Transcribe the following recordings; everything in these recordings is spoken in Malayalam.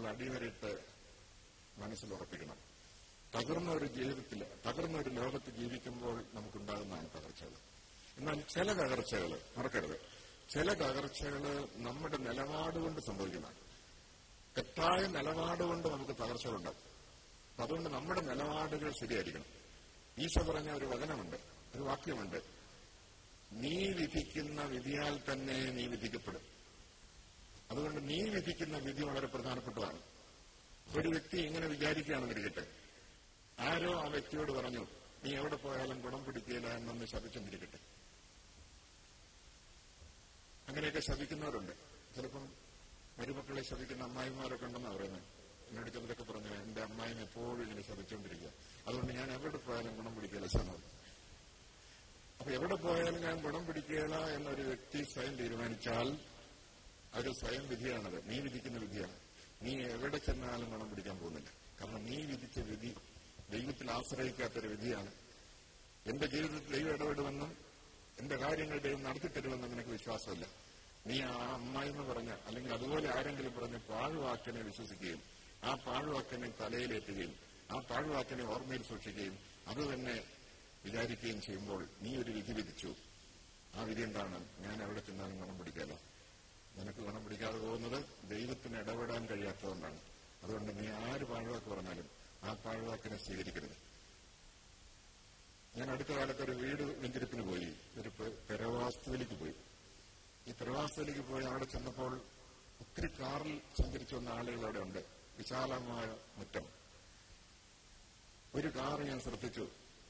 എന്നുള്ള അടിവരയിട്ട് മനസ്സിൽ ഉറപ്പിക്കണം തകർന്ന ഒരു ജീവിതത്തിൽ തകർന്ന ഒരു ലോകത്ത് ജീവിക്കുമ്പോൾ നമുക്കുണ്ടാകുന്നതാണ് തകർച്ചകൾ എന്നാൽ ചില തകർച്ചകൾ മറക്കരുത് ചില തകർച്ചകൾ നമ്മുടെ നിലപാട് കൊണ്ട് സംഭവിക്കുന്നതാണ് തെറ്റായ നിലപാട് കൊണ്ട് നമുക്ക് തകർച്ചകളുണ്ടാവും അപ്പൊ അതുകൊണ്ട് നമ്മുടെ നിലപാടുകൾ ശരിയായിരിക്കണം ഈശോ പറഞ്ഞ ഒരു വചനമുണ്ട് ഒരു വാക്യമുണ്ട് നീ വിധിക്കുന്ന വിധിയാൽ തന്നെ നീ വിധിക്കപ്പെടും അതുകൊണ്ട് നീ വിധിക്കുന്ന വിധി വളരെ പ്രധാനപ്പെട്ടതാണ് ഒരു വ്യക്തി ഇങ്ങനെ വിചാരിക്കുകയാണെന്നിരിക്കട്ടെ ആരോ ആ വ്യക്തിയോട് പറഞ്ഞു നീ എവിടെ പോയാലും ഗുണം പിടിക്കില്ല എന്നൊന്ന് ശപിച്ചെന്നിരിക്കട്ടെ അങ്ങനെയൊക്കെ ശപിക്കുന്നവരുണ്ട് ചിലപ്പം മരുമക്കളെ ശപിക്കുന്ന അമ്മായിമാരൊക്കെ ഉണ്ടെന്നാണ് പറയുന്നത് എന്നോട് ചിലരൊക്കെ പറഞ്ഞു എന്റെ അമ്മായിനെ എപ്പോഴും ഇങ്ങനെ ശപിച്ചുകൊണ്ടിരിക്കുക അതുകൊണ്ട് ഞാൻ എവിടെ പോയാലും ഗുണം പിടിക്കില്ല ശാനോ അപ്പൊ എവിടെ പോയാലും ഞാൻ ഗുണം പിടിക്കുകയില്ല എന്നൊരു വ്യക്തി സ്വയം തീരുമാനിച്ചാൽ അത് സ്വയം വിധിയാണത് നീ വിധിക്കുന്ന വിധിയാണ് നീ എവിടെ ചെന്നാലും ഗുണം പിടിക്കാൻ പോകുന്നില്ല കാരണം നീ വിധിച്ച വിധി ദൈവത്തിൽ ആശ്രയിക്കാത്തൊരു വിധിയാണ് എന്റെ ജീവിതത്തിൽ ദൈവം ഇടപെടുമെന്നും എന്റെ കാര്യങ്ങൾ ദൈവം നടത്തിത്തരുമെന്നും നിനക്ക് വിശ്വാസമില്ല നീ ആ അമ്മായിന്ന് പറഞ്ഞ അല്ലെങ്കിൽ അതുപോലെ ആരെങ്കിലും പറഞ്ഞ പാഴ്വാക്കിനെ വിശ്വസിക്കുകയും ആ പാഴ്വാക്കിനെ തലയിലേറ്റുകയും ആ പാഴ്വാക്കിനെ ഓർമ്മയിൽ സൂക്ഷിക്കുകയും അത് തന്നെ വിചാരിക്കുകയും ചെയ്യുമ്പോൾ നീ ഒരു വിധി വിധിച്ചു ആ വിധി എന്താണ് ഞാൻ എവിടെ ചെന്നാലും ഗുണം പിടിക്കാലോ നിനക്ക് ഗുണം പിടിക്കാതെ പോകുന്നത് ദൈവത്തിന് ഇടപെടാൻ കഴിയാത്തതുകൊണ്ടാണ് അതുകൊണ്ട് നീ ആര് പാഴ്വാക്ക് പറഞ്ഞാലും ആ പാഴ്വാക്കിനെ സ്വീകരിക്കരുത് ഞാൻ അടുത്ത കാലത്ത് ഒരു വീട് വെഞ്ചരിപ്പിന് പോയി ഒരു പെ- പെരവാസ്തുവിലേക്ക് പോയി ഈ പെരവാസ്തുവിലേക്ക് പോയി അവിടെ ചെന്നപ്പോൾ ഒത്തിരി കാറിൽ സഞ്ചരിച്ചു വന്ന ആളുകൾ അവിടെ ഉണ്ട് വിശാലമായ മുറ്റം ഒരു കാർ ഞാൻ ശ്രദ്ധിച്ചു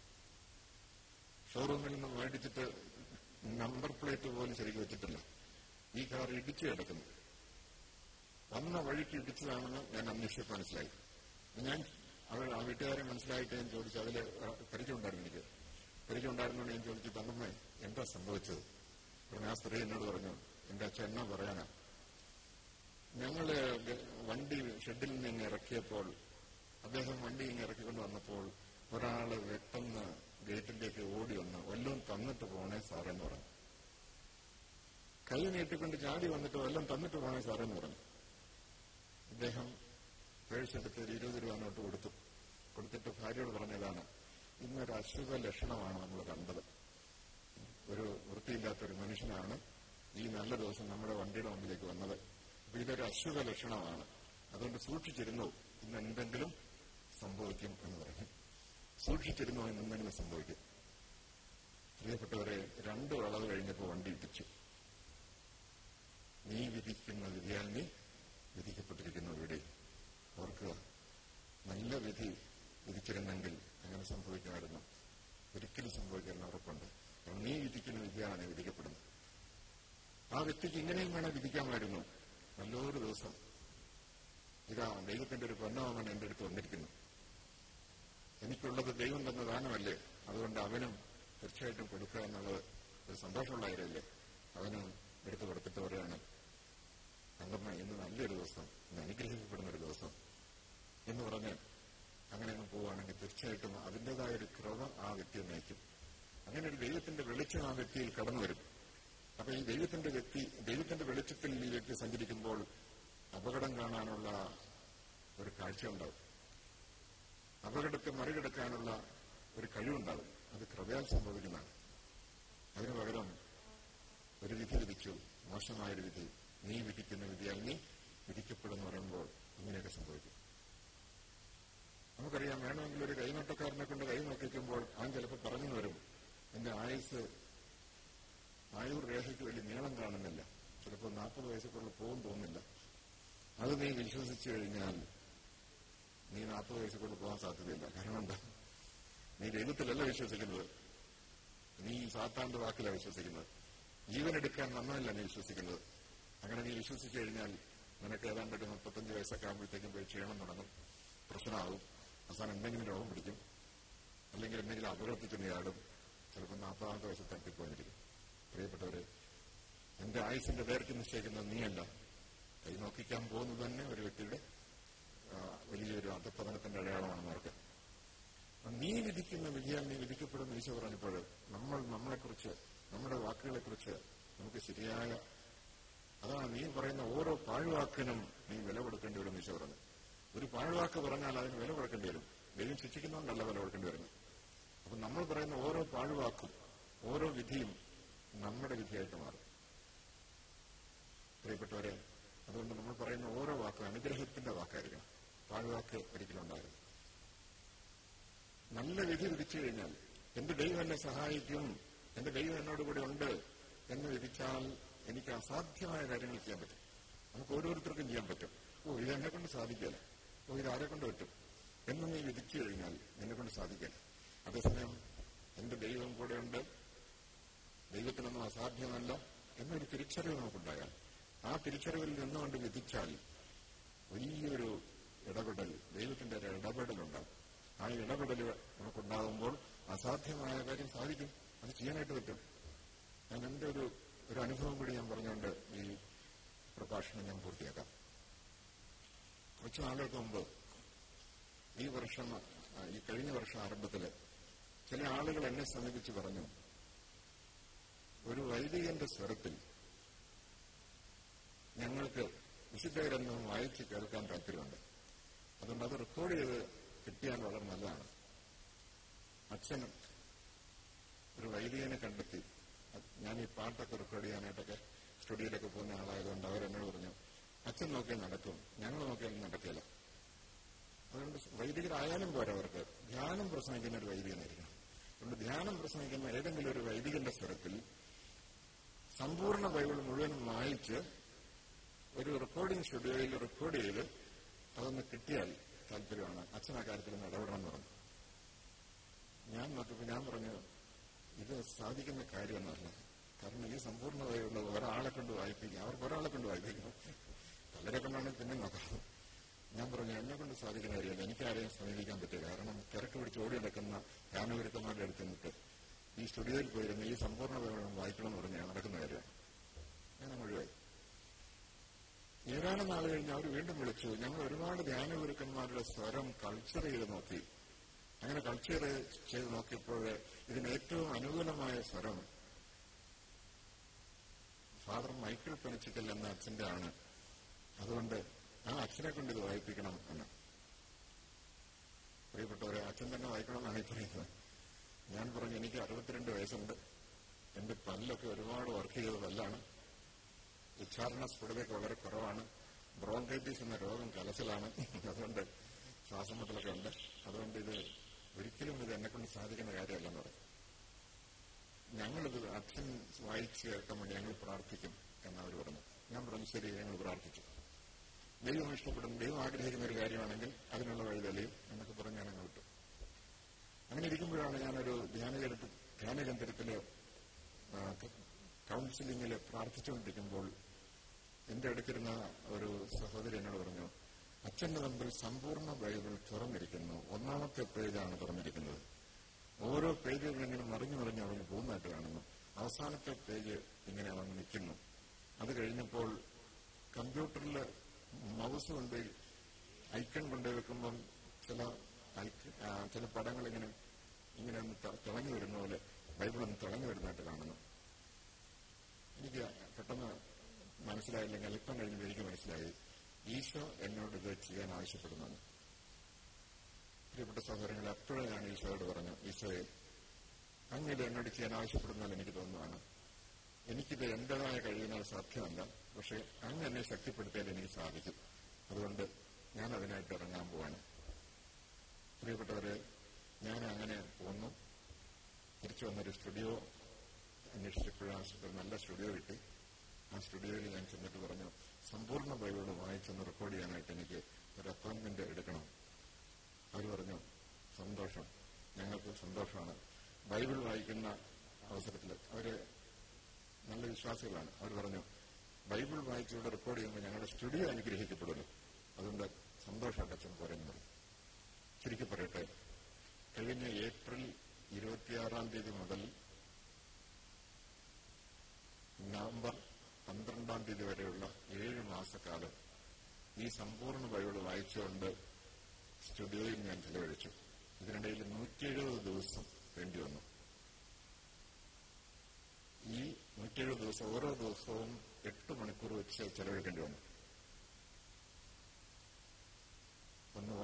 ഷോറൂമിൽ നിന്ന് മേടിച്ചിട്ട് നമ്പർ പ്ലേറ്റ് പോലും ശരിക്കും വെച്ചിട്ടില്ല ഈ കാർ ഇടിച്ചു കിടക്കുന്നു വന്ന വഴിക്ക് ഇടിച്ചതാണെന്ന് ഞാൻ അന്വേഷിച്ചപ്പോൾ മനസ്സിലായി ഞാൻ അവർ ആ വീട്ടുകാരെ മനസ്സിലായിട്ട് ഞാൻ ചോദിച്ചു അതിൽ പരിചയമുണ്ടായിരുന്നു എനിക്ക് പരിചയമുണ്ടായിരുന്നോണ്ട് ഞാൻ ചോദിച്ചു തന്നമ്മേ എന്താ സംഭവിച്ചത് ഉടനെ ആ സ്ത്രീ എന്നോട് പറഞ്ഞു എന്റെ അച്ഛൻ എന്നാ പറയാനാ ഞങ്ങള് ഗ- വണ്ടി ഷെഡിൽ നിന്ന് ഇങ്ങ് ഇറക്കിയപ്പോൾ അദ്ദേഹം വണ്ടി ഇങ്ങ് ഇറക്കിക്കൊണ്ട് വന്നപ്പോൾ ഒരാള് പെട്ടെന്ന് ഗേറ്റിലേക്ക് ഓടി വന്ന് വല്ലതും തന്നിട്ട് പോണേ സാറെന്ന് പറഞ്ഞു കൈ നീട്ടിക്കൊണ്ട് ചാടി വന്നിട്ട് വല്ലതും തന്നിട്ട് പോണേ സാറെന്ന് പറഞ്ഞു അദ്ദേഹം പേഴ്സ് എടുത്ത് ഒരു ഇരുപത് രൂപ നോട്ട് കൊടുത്തു കൊടുത്തിട്ട് ഭാര്യയോട് പറഞ്ഞതാണ് ഇന്നൊരു അശുഭ ലക്ഷണമാണ് നമ്മൾ കണ്ടത് ഒരു വൃത്തിയില്ലാത്ത ഒരു മനുഷ്യനാണ് ഈ നല്ല ദിവസം നമ്മുടെ വണ്ടിയുടെ മുമ്പിലേക്ക് വന്നത് അപ്പൊ ഇതൊരു അശുഭ ലക്ഷണമാണ് അതുകൊണ്ട് സൂക്ഷിച്ചിരുന്നു ഇന്ന് എന്തെങ്കിലും സംഭവിക്കും എന്ന് പറഞ്ഞു സൂക്ഷിച്ചിരുന്നു ഇന്ന് എന്തെങ്കിലും സംഭവിക്കും പ്രിയപ്പെട്ടവരെ രണ്ടു വളവ് കഴിഞ്ഞപ്പോൾ വണ്ടി ഇടിച്ചു നീ വിധിക്കുന്ന വിധിയാൽ നീ വിധിക്കപ്പെട്ടിരിക്കുന്നു ഇവിടെ ഓർക്കുക നല്ല വിധി വിധിച്ചിരുന്നെങ്കിൽ അങ്ങനെ സംഭവിക്കുമായിരുന്നു ഒരിക്കലും സംഭവിക്കുന്ന ഉറപ്പുണ്ട് കാരണം നീ വിധിക്കുന്ന വിധിയാണ് നീ വിധിക്കപ്പെടുന്നത് ആ വ്യക്തിക്ക് ഇങ്ങനെയും വേണം വിധിക്കാമായിരുന്നു നല്ലൊരു ദിവസം ഇതാ ദൈവത്തിന്റെ ഒരു പൊന്നവൻ എന്റെ അടുത്ത് വന്നിരിക്കുന്നു എനിക്കുള്ളത് ദൈവം തന്ന ദാനമല്ലേ അതുകൊണ്ട് അവനും തീർച്ചയായിട്ടും കൊടുക്കുക എന്നുള്ളത് ഒരു സന്തോഷമുള്ള കാര്യമല്ലേ അവനും എടുത്തു കൊടുത്തിട്ട് പറയാണ് തങ്കമ്മ ഇന്ന് നല്ലൊരു ദിവസം ഇന്ന് അനുഗ്രഹിക്കപ്പെടുന്ന ഒരു ദിവസം എന്ന് പറഞ്ഞ് അങ്ങനെ അങ്ങ് പോവുകയാണെങ്കിൽ തീർച്ചയായിട്ടും അതിൻ്റെതായ ഒരു കൃപ ആ വ്യക്തിയെ നയിക്കും അങ്ങനെ ഒരു ദൈവത്തിന്റെ വെളിച്ചം ആ വ്യക്തിയിൽ കടന്നു വരും അപ്പൊ ഈ ദൈവത്തിന്റെ വ്യക്തി ദൈവത്തിന്റെ വെളിച്ചത്തിൽ ഈ വ്യക്തി സഞ്ചരിക്കുമ്പോൾ അപകടം കാണാനുള്ള ഒരു കാഴ്ച ഉണ്ടാവും അപകടത്തെ മറികടക്കാനുള്ള ഒരു കഴിവുണ്ടാവും അത് കൃപയാൽ സംഭവിക്കുന്നതാണ് അതിനു പകരം ഒരു വിധി വിധിച്ചു മോശമായൊരു വിധി നീ വിധിക്കുന്ന വിധിയാൽ നീ വിധിക്കപ്പെടുമെന്ന് പറയുമ്പോൾ ഇങ്ങനെയൊക്കെ സംഭവിക്കും നമുക്കറിയാം വേണമെങ്കിൽ ഒരു കൈനോട്ടക്കാരനെ കൊണ്ട് കൈ നോക്കിക്കുമ്പോൾ അവൻ ചിലപ്പോൾ പറഞ്ഞു വരും എന്റെ ആയുസ് ആയുർ രേഖയ്ക്ക് വലിയ നീളം കാണുന്നില്ല ചിലപ്പോൾ നാൽപ്പത് വയസ്സൊക്കെ പോകും തോന്നില്ല അത് നീ വിശ്വസിച്ചു കഴിഞ്ഞാൽ നീ നാൽപ്പത് വയസ്സൊക്കെ പോകാൻ സാധ്യതയില്ല കാരണം എന്താ നീ ദൈവത്തിലല്ല വിശ്വസിക്കുന്നത് നീ സാത്താന്റെ വാക്കിലാണ് വിശ്വസിക്കുന്നത് ജീവനെടുക്കാൻ നന്നല്ല നീ വിശ്വസിക്കുന്നത് അങ്ങനെ നീ വിശ്വസിച്ചു കഴിഞ്ഞാൽ നിനക്ക് ഏതാണ്ട് ഒരു മുപ്പത്തഞ്ച് വയസ്സൊക്കെ ആകുമ്പോഴത്തേക്കും പോയി ക്ഷീണം തുടങ്ങും പ്രശ്നമാകും അവസാനം എന്തെങ്കിലും രോഗം പിടിക്കും അല്ലെങ്കിൽ എന്തെങ്കിലും അപകടത്തിൽ ചെന്നയാളും ചിലപ്പോൾ നാൽപ്പതാമത്തെ വയസ്സ് തട്ടിപ്പോയിരിക്കും പ്രിയപ്പെട്ടവരെ എന്റെ ആയുസിന്റെ ദൈർഘ്യം നിശ്ചയിക്കുന്നത് നീയല്ല കൈ നോക്കിക്കാൻ പോകുന്നത് തന്നെ ഒരു വ്യക്തിയുടെ ആ, വലിയൊരു അധപ്പതനത്തിന്റെ അടയാളമാണെന്ന് ഓർക്കുക നീ വിധിക്കുന്ന വിധിയാൽ നീ വിധിക്കപ്പെടുന്ന ഈശോ പറഞ്ഞപ്പോൾ നമ്മൾ നമ്മളെക്കുറിച്ച് നമ്മുടെ വാക്കുകളെക്കുറിച്ച് നമുക്ക് ശരിയായ അതാണ് നീ പറയുന്ന ഓരോ പാഴ്വാക്കിനും നീ വില കൊടുക്കേണ്ടി വരും ഈശോ പറഞ്ഞു ഒരു പാഴ്വാക്ക് പറഞ്ഞാൽ അതിന് വില കൊടുക്കേണ്ടി വരും ദൈവം ശിക്ഷിക്കുന്നതുകൊണ്ടല്ല വില കൊടുക്കേണ്ടി വരുന്നത് അപ്പൊ നമ്മൾ പറയുന്ന ഓരോ പാഴ്വാക്കും ഓരോ വിധിയും നമ്മുടെ വിധിയായിട്ട് മാറും പ്രിയപ്പെട്ടവരെ അതുകൊണ്ട് നമ്മൾ പറയുന്ന ഓരോ വാക്കും അനുഗ്രഹത്തിന്റെ വാക്കായിരിക്കണം പാഴ്വാക്ക് ഒരിക്കലും ഉണ്ടാകരുത് നല്ല വിധി വിധിച്ചു കഴിഞ്ഞാൽ എന്റെ ദൈവം എന്നെ സഹായിക്കും എന്റെ ദൈവം എന്നോട് കൂടെ ഉണ്ട് എന്ന് വിധിച്ചാൽ എനിക്ക് അസാധ്യമായ കാര്യങ്ങൾ ചെയ്യാൻ പറ്റും നമുക്ക് ഓരോരുത്തർക്കും ചെയ്യാൻ പറ്റും ഓ ഇത് എന്നെ കൊണ്ട് സാധിക്കില്ല ഓ ഇത് ആരെ കൊണ്ട് പറ്റും എന്ന് നീ വിധിച്ചു കഴിഞ്ഞാൽ എന്നെ കൊണ്ട് സാധിക്കില്ല അതേസമയം എന്റെ ദൈവം കൂടെയുണ്ട് ദൈവത്തിനൊന്നും അസാധ്യമല്ല എന്നൊരു തിരിച്ചറിവ് നമുക്കുണ്ടായാൽ ആ തിരിച്ചറിവിൽ നിന്നുകൊണ്ട് വിധിച്ചാൽ വലിയൊരു ഇടപെടൽ ദൈവത്തിന്റെ ഒരു ഇടപെടലുണ്ടാകും ആ ഇടപെടൽ നമുക്കുണ്ടാകുമ്പോൾ അസാധ്യമായ കാര്യം സാധിക്കും അത് ചെയ്യാനായിട്ട് പറ്റും ഞാൻ എന്റെ ഒരു ഒരു അനുഭവം കൂടി ഞാൻ പറഞ്ഞുകൊണ്ട് ഈ പ്രഭാഷണം ഞാൻ പൂർത്തിയാക്കാം കുറച്ച് നാളുകൾക്ക് മുമ്പ് ഈ വർഷം ആ, ഈ കഴിഞ്ഞ വർഷം ആരംഭത്തില് ചില ആളുകൾ എന്നെ സമീപിച്ച് പറഞ്ഞു ഒരു വൈദികന്റെ സ്വരത്തിൽ ഞങ്ങൾക്ക് വിശുദ്ധഗ്രന്ഥം വായിച്ച് കേൾക്കാൻ താല്പര്യമുണ്ട് അതുകൊണ്ട് അത് റെക്കോർഡ് ചെയ്ത് കിട്ടിയാൽ വളരെ നല്ലതാണ് അച്ഛൻ ഒരു വൈദികനെ കണ്ടെത്തി അത് ഞാൻ ഈ പാട്ടൊക്കെ റെക്കോർഡ് ചെയ്യാനായിട്ടൊക്കെ സ്റ്റുഡിയോയിലൊക്കെ പോകുന്ന ആളായതുകൊണ്ട് അവരെന്നോട് പറഞ്ഞു അച്ഛൻ നോക്കിയാൽ നടക്കും ഞങ്ങൾ നോക്കിയാൽ നടക്കില്ല അതുകൊണ്ട് വൈദികരായാലും പോരാ അവർക്ക് ധ്യാനം പ്രസംഗിക്കുന്ന ഒരു വൈദികനായിരിക്കണം അതുകൊണ്ട് ധ്യാനം പ്രസംഗിക്കുന്ന ഏതെങ്കിലും ഒരു വൈദികന്റെ സ്വരത്തിൽ സമ്പൂർണ്ണ ബൈബിൾ മുഴുവൻ വായിച്ച് ഒരു റെക്കോർഡിംഗ് സ്റ്റുഡിയോയിൽ റെക്കോർഡ് ചെയ്ത് അതൊന്ന് കിട്ടിയാൽ താല്പര്യമാണ് അച്ഛൻ ആ കാര്യത്തിൽ ഒന്ന് ഇടപെടണം എന്ന് പറഞ്ഞു ഞാൻ നോക്കിയപ്പോൾ ഞാൻ പറഞ്ഞു ഇത് സാധിക്കുന്ന കാര്യമൊന്നുമല്ല കാരണം ഈ സമ്പൂർണ്ണ ബൈബിൾ ഒരാളെ കൊണ്ട് വായിപ്പിക്കും അവർക്ക് ഒരാളെ കൊണ്ട് വായിപ്പിക്കണം പലരെ കൊണ്ടാണെങ്കിൽ പിന്നെ നോക്കാം ഞാൻ പറഞ്ഞു എന്നെ കൊണ്ട് സാധിക്കുന്ന കാര്യമല്ല എനിക്ക് ആരെയും സമീപിക്കാൻ പറ്റില്ല കാരണം തിരക്ക് പിടിച്ച് ഓടി നടക്കുന്ന ധ്യാനഗുരുക്കന്മാരുടെ അടുത്ത് നിന്നിട്ട് ഈ സ്റ്റുഡിയോയിൽ പോയിരുന്ന് ഈ സമ്പൂർണ്ണ ബൈബിൾ വായിക്കണം എന്ന് പറഞ്ഞാൽ നടക്കുന്ന കാര്യമാണ് ഞാൻ ഒഴിവായി ഏതാനും നാൾ കഴിഞ്ഞ് അവർ വീണ്ടും വിളിച്ചു ഞങ്ങൾ ഒരുപാട് ധ്യാനഗുരുക്കന്മാരുടെ സ്വരം കൾച്ചർ ചെയ്ത് നോക്കി അങ്ങനെ കൾച്ചർ ചെയ്ത് നോക്കിയപ്പോൾ ഇതിന് ഏറ്റവും അനുകൂലമായ സ്വരം ഫാദർ മൈക്കിൾ പെനച്ചിക്കൽ എന്ന അച്ഛന്റെ ആണ് അതുകൊണ്ട് ആ അച്ഛനെ കൊണ്ട് ഇത് വായിപ്പിക്കണം എന്ന് പ്രിയപ്പെട്ടവരെ അച്ഛൻ തന്നെ വായിക്കണമെന്നാണ് ഈ പറയുന്നത് ഞാൻ പറഞ്ഞു എനിക്ക് അറുപത്തിരണ്ട് വയസ്സുണ്ട് എന്റെ പല്ലൊക്കെ ഒരുപാട് വർക്ക് ചെയ്ത പല്ലാണ് ഉച്ചാരണ സ്ഫുടതയൊക്കെ വളരെ കുറവാണ് ബ്രോങ്കൈറ്റിസ് എന്ന രോഗം കലച്ചിലാണ് അതുകൊണ്ട് ശ്വാസമുട്ടലൊക്കെ ഉണ്ട് അതുകൊണ്ട് ഇത് ഒരിക്കലും ഇത് എന്നെ കൊണ്ട് സാധിക്കുന്ന കാര്യമല്ലെന്ന് പറയും ഞങ്ങളിത് അച്ഛൻ വായിച്ചു കേൾക്കാൻ വേണ്ടി ഞങ്ങൾ പ്രാർത്ഥിക്കും എന്നവർ പറഞ്ഞു ഞാൻ പറഞ്ഞു ശരി ഞങ്ങൾ പ്രാർത്ഥിച്ചു ദൈവം ഇഷ്ടപ്പെടും ദൈവം ആഗ്രഹിക്കുന്ന ഒരു കാര്യമാണെങ്കിൽ അതിനുള്ള വഴി തെളിയും എന്നൊക്കെ പറഞ്ഞ് ഞാൻ അങ്ങ് വിട്ടു അങ്ങനെ ഇരിക്കുമ്പോഴാണ് ഞാനൊരു ധ്യാനകേന്ദ്ര ധ്യാനകേന്ദ്രത്തില് കൗൺസിലിംഗിൽ പ്രാർത്ഥിച്ചുകൊണ്ടിരിക്കുമ്പോൾ എന്റെ അടുത്തിരുന്ന ഒരു സഹോദരി എന്നോട് പറഞ്ഞു അച്ഛന്റെ മുമ്പിൽ സമ്പൂർണ്ണ ബൈബിൾ തുറന്നിരിക്കുന്നു ഒന്നാമത്തെ പേജാണ് തുറന്നിരിക്കുന്നത് ഓരോ പേജുകൾ ഇങ്ങനെ മറിഞ്ഞു മറിഞ്ഞ് അവന് പോകുന്നതായിട്ട് കാണുന്നു അവസാനത്തെ പേജ് ഇങ്ങനെ അവൻ നിൽക്കുന്നു അത് കഴിഞ്ഞപ്പോൾ കമ്പ്യൂട്ടറിൽ മൗസ് കൊണ്ട് ഐക്കൺ കൊണ്ട് വെക്കുമ്പം ചില ഐക്ക- ആ, ചില പടങ്ങൾ ഇങ്ങനെ ഇങ്ങനെ ഒന്ന് ത- തിളങ്ങി വരുന്ന പോലെ ബൈബിൾ ഒന്ന് തിളങ്ങി വരുന്നതായിട്ട് കാണുന്നു എനിക്ക് പെട്ടെന്ന് മനസ്സിലായില്ലെങ്കിൽ അല്പം കഴിഞ്ഞ് എനിക്ക് മനസ്സിലായി ഈശോ എന്നോട് ഇത് ചെയ്യാൻ ആവശ്യപ്പെടുന്നു പ്രിയപ്പെട്ട സഹോദരങ്ങൾ അപ്പോഴും ഞാൻ ഈശോയോട് പറഞ്ഞു ഈശോയെ അങ്ങനെ എന്നോട് ചെയ്യാൻ ആവശ്യപ്പെടുന്നാൽ എനിക്ക് തോന്നുന്നതാണ് എനിക്കിത് എന്റേതായ കഴിവിനാൽ സാധ്യമല്ല പക്ഷെ അങ്ങ് എന്നെ ശക്തിപ്പെടുത്തിയാൽ എനിക്ക് സാധിക്കും അതുകൊണ്ട് ഞാൻ അതിനായിട്ട് ഇറങ്ങാൻ പോവാണ് പ്രിയപ്പെട്ടവരെ ഞാൻ അങ്ങനെ പോന്നു തിരിച്ചു വന്നൊരു സ്റ്റുഡിയോ അന്വേഷിച്ചപ്പോഴാണ് ഒരു നല്ല സ്റ്റുഡിയോ കിട്ടി ആ സ്റ്റുഡിയോയിൽ ഞാൻ ചെന്നിട്ട് പറഞ്ഞു സമ്പൂർണ്ണ ബൈബിൾ വായിച്ചൊന്ന് റെക്കോർഡ് ചെയ്യാനായിട്ട് എനിക്ക് ഒരു അപ്പോയിന്റ്മെന്റ് എടുക്കണം അവർ പറഞ്ഞു സന്തോഷം ഞങ്ങൾക്ക് സന്തോഷമാണ് ബൈബിൾ വായിക്കുന്ന അവസരത്തിൽ അവര് നല്ല വിശ്വാസികളാണ് അവർ പറഞ്ഞു ബൈബിൾ വായിച്ചുകൊണ്ട് റെക്കോർഡ് ചെയ്യുമ്പോൾ ഞങ്ങളുടെ സ്റ്റുഡിയോ അനുഗ്രഹിക്കപ്പെടുന്നു അതുകൊണ്ട് സന്തോഷമായിട്ട് അച്ഛൻ പോരെന്ന് പറഞ്ഞു ചുരുക്കി പറയട്ടെ കഴിഞ്ഞ ഏപ്രിൽ ഇരുപത്തിയാറാം തീയതി മുതൽ നവംബർ പന്ത്രണ്ടാം തീയതി വരെയുള്ള ഏഴ് മാസക്കാലം ഈ സമ്പൂർണ്ണ ബൈബിൾ വായിച്ചുകൊണ്ട് സ്റ്റുഡിയോയിൽ ഞാൻ ചിലവഴിച്ചു ഇതിനിടയിൽ നൂറ്റി എഴുപത് ദിവസം വേണ്ടി വന്നു ഈ നൂറ്റി എഴുപത് ദിവസം ഓരോ ദിവസവും എട്ട് മണിക്കൂർ വെച്ച് ചെലവഴിക്കേണ്ടി വന്നു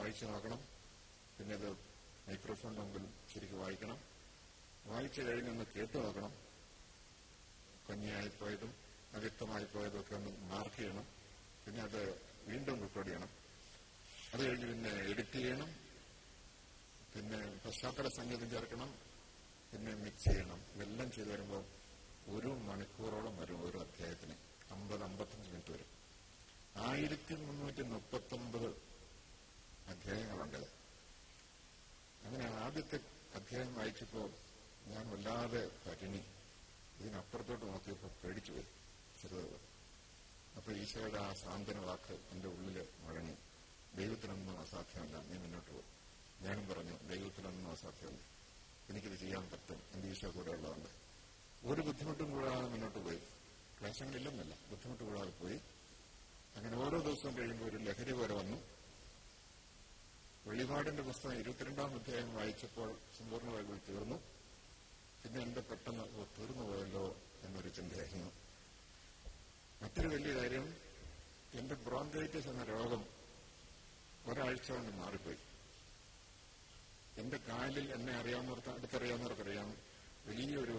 വായിച്ചു നോക്കണം പിന്നെ അത് മൈക്രോഫോൺ മുമ്പിൽ ശരിക്കും വായിക്കണം വായിച്ചു കഴിഞ്ഞൊന്ന് കേട്ടു നോക്കണം കഞ്ഞിയായി പോയതും അവ്യക്തമായി പോയതും ഒക്കെ ഒന്ന് മാർക്ക് ചെയ്യണം പിന്നെ അത് വീണ്ടും റെക്കോർഡ് ചെയ്യണം അത് കഴിഞ്ഞ് പിന്നെ എഡിറ്റ് ചെയ്യണം പിന്നെ പശ്ചാത്തല സംഗീതം ചേർക്കണം പിന്നെ മിക്സ് ചെയ്യണം ഇതെല്ലാം ചെയ്തു വരുമ്പോൾ ഒരു മണിക്കൂറോളം വരും ഓരോ അധ്യായത്തിന് അമ്പത് അമ്പത്തഞ്ച് മിനിറ്റ് വരും ആയിരത്തി മുന്നൂറ്റി മുപ്പത്തി ഒമ്പത് അധ്യായങ്ങളുണ്ട് അങ്ങനെ ആദ്യത്തെ അധ്യായം വായിച്ചപ്പോ ഞാൻ വല്ലാതെ പറ്റിണി ഇതിനപ്പുറത്തോട്ട് നോക്കിയപ്പോൾ പേടിച്ചു പോയി ചെറുത് അപ്പൊ ഈശോയുടെ ആ സാന്ത്വന വാക്ക് എന്റെ ഉള്ളില് മുഴങ്ങി ദൈവത്തിനൊന്നും അസാധ്യമല്ല നീ മുന്നോട്ട് പോകും ഞാനും പറഞ്ഞു ദൈവത്തിനൊന്നും അസാധ്യമല്ല എനിക്കിത് ചെയ്യാൻ പറ്റും എന്റെ ഈശോ കൂടെ ഉള്ളതുകൊണ്ട് ഒരു ബുദ്ധിമുട്ടും കൂടാതെ മുന്നോട്ട് പോയി ക്ലേശങ്ങളില്ലെന്നല്ല ബുദ്ധിമുട്ട് കൂടാതെ പോയി അങ്ങനെ ഓരോ ദിവസവും കഴിയുമ്പോൾ ഒരു ലഹരി പോലെ വന്നു വെളിപാടിന്റെ പുസ്തകം ഇരുപത്തിരണ്ടാം അധ്യായം വായിച്ചപ്പോൾ സമ്പൂർണ്ണ ബൈബിൾ തീർന്നു പിന്നെ എന്റെ പെട്ടെന്ന് ഓ, തീർന്നു പോയല്ലോ എന്നൊരു ചിന്തയായിരുന്നു മറ്റൊരു വലിയ കാര്യം എന്റെ ബ്രോങ്കൈറ്റിസ് എന്ന രോഗം ഒരാഴ്ച കൊണ്ട് മാറിപ്പോയി എന്റെ കാലിൽ എന്നെ അറിയാവുന്നവർക്ക് അടുത്തറിയാവുന്നവർക്കറിയാം വലിയൊരു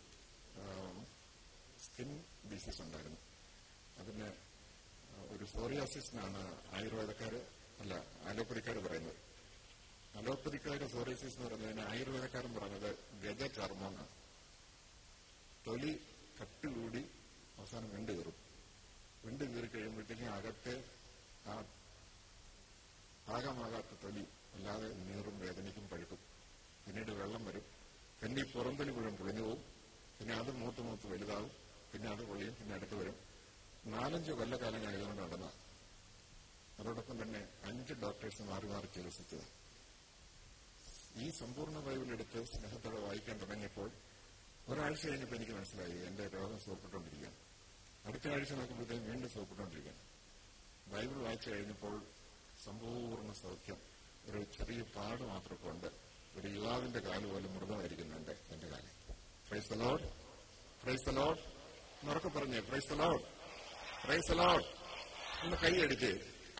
സ്കിൻ ഡിസീസ് ഉണ്ടായിരുന്നു അതിന് ഒരു സോറിയാസിസ് എന്നാണ് ആയുർവേദക്കാര് അല്ല അലോപ്പതിക്കാർ പറയുന്നത് അലോപ്പതിക്കാര് സോറിയാസിസ് എന്ന് പറയുന്നതിന് ആയുർവേദക്കാരൻ പറഞ്ഞത് ഗജചർമ്മം എന്നാണ് തൊലി കട്ടുകൂടി അവസാനം വിണ്ട് കയറും വിണ്ട് കയറി കഴിയുമ്പോഴത്തേക്കും അകത്തെ ആ പാകമാകാത്ത തൊലി അല്ലാതെ നീറും വേദനയ്ക്കും പഴുക്കും പിന്നീട് വെള്ളം വരും പിന്നെ ഈ പുറംതൊലി മുഴുവൻ പൊളിഞ്ഞു പോകും പിന്നെ അത് മൂത്ത് മൂത്ത് വലുതാവും പിന്നെ അത് പൊളിയും പിന്നെ അടുത്ത് വരും നാലഞ്ച് കൊല്ലക്കാലം ഞാൻ ഇതുകൊണ്ട് നടന്ന അതോടൊപ്പം തന്നെ അഞ്ച് ഡോക്ടേഴ്സ് മാറി മാറി ചികിത്സിച്ചത് ഈ സമ്പൂർണ്ണ ബൈബിൾ എടുത്ത് സ്നേഹത്തോടെ വായിക്കാൻ തുടങ്ങിയപ്പോൾ ഒരാഴ്ച കഴിഞ്ഞപ്പോൾ എനിക്ക് മനസ്സിലായി എന്റെ രോഗം സുഖപ്പെട്ടുകൊണ്ടിരിക്കുകയാണ് അടുത്ത ആഴ്ച നോക്കുമ്പോഴത്തേക്കും വീണ്ടും സുഖപ്പെട്ടുകൊണ്ടിരിക്കുകയാണ് ബൈബിൾ വായിച്ചു കഴിഞ്ഞപ്പോൾ സമ്പൂർണ്ണ സൗഖ്യം ഒരു ചെറിയ പാട് മാത്രമൊക്കെ ഉണ്ട് ഒരു യുവാവിന്റെ കാല് പോലെ മൃദമായിരിക്കുന്നു എന്റെ എന്റെ കാലം പ്രൈസ് ലോഡ് പ്രൈസ് ലോഡ് മറക്കെ പറഞ്ഞേ പ്രൈസ് ലോഡ് പ്രൈസ് ലോഡ് ഒന്ന് കൈയടിച്ച്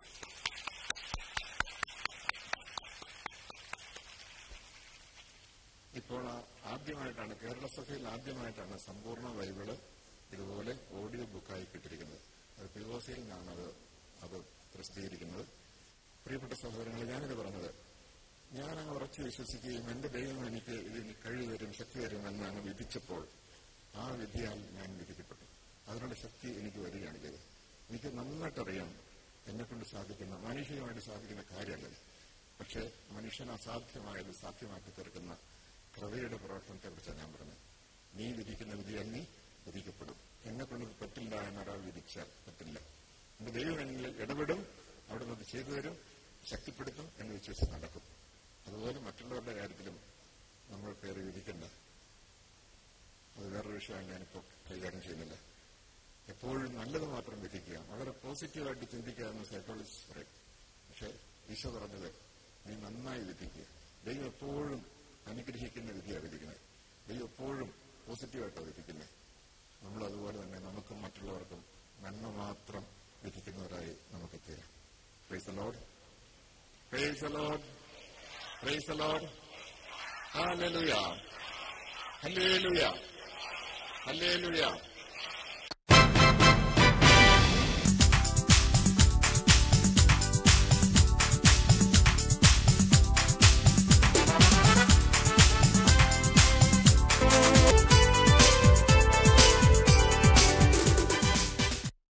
ഇപ്പോൾ ആദ്യമായിട്ടാണ് കേരള സഭയിൽ ആദ്യമായിട്ടാണ് സമ്പൂർണ്ണ ബൈബിള് ഇതുപോലെ ഓഡിയോ ബുക്കായി കിട്ടിയിരിക്കുന്നത് അത് പിഒസിയിൽ നിന്നാണ് അത് അത് പ്രസിദ്ധീകരിക്കുന്നത് പ്രിയപ്പെട്ട സഹോദരങ്ങൾ ഞാനിത് പറഞ്ഞത് ഞാൻ അങ്ങ് ഉറച്ചു വിശ്വസിക്കുകയും എന്റെ ദൈവം എനിക്ക് ഇതിന് കഴിവ് തരും ശക്തി തരും എന്ന് അങ്ങ് വിധിച്ചപ്പോൾ ആ വിധിയാൽ ഞാൻ വിധിക്കപ്പെട്ടു അതിനുള്ള ശക്തി എനിക്ക് വരികയാണ് ചെയ്തത് എനിക്ക് നന്നായിട്ടറിയാം എന്നെ കൊണ്ട് സാധിക്കുന്ന മാനുഷികമായിട്ട് സാധിക്കുന്ന കാര്യമല്ല പക്ഷെ മനുഷ്യൻ അസാധ്യമായത് സാധ്യമാക്കി തീർക്കുന്ന കൃപയുടെ പ്രവർത്തനത്തെ കുറിച്ചാണ് ഞാൻ പറഞ്ഞത് നീ വിധിക്കുന്ന വിധിയാൽ നീ വിധിക്കപ്പെടും എന്നെ കൊണ്ട് പറ്റില്ല എന്നൊരാൾ വിധിച്ചാൽ പറ്റില്ല എന്റെ ദൈവം എന്നിൽ ഇടപെടും അവിടെ നിന്ന് ചെയ്തു തരും ശക്തിപ്പെടുത്തും എന്ന് വിശ്വസിച്ച് നടക്കും അതുപോലെ മറ്റുള്ളവരുടെ കാര്യത്തിലും നമ്മൾ കയറി വിധിക്കണ്ട അത് വേറൊരു വിഷയമാണ് ഞാനിപ്പോൾ കൈകാര്യം ചെയ്യുന്നില്ല എപ്പോഴും നല്ലത് മാത്രം വിധിക്കുക വളരെ പോസിറ്റീവായിട്ട് ചിന്തിക്കുക എന്ന് സൈക്കോളജിസ്റ്റ് പറയും പക്ഷെ ഈശോ പറഞ്ഞത് നീ നന്നായി വിധിക്കുക ദൈവം എപ്പോഴും അനുഗ്രഹിക്കുന്ന വിധിയാണ് വിധിക്കുന്നത് ദൈവം എപ്പോഴും പോസിറ്റീവായിട്ടാണ് വിധിക്കുന്നത് നമ്മൾ അതുപോലെ തന്നെ നമുക്കും മറ്റുള്ളവർക്കും നന്മ മാത്രം വിധിക്കുന്നവരായി നമുക്ക് തീരാം praise lord praise lord praise lord hallelujah hallelujah hallelujah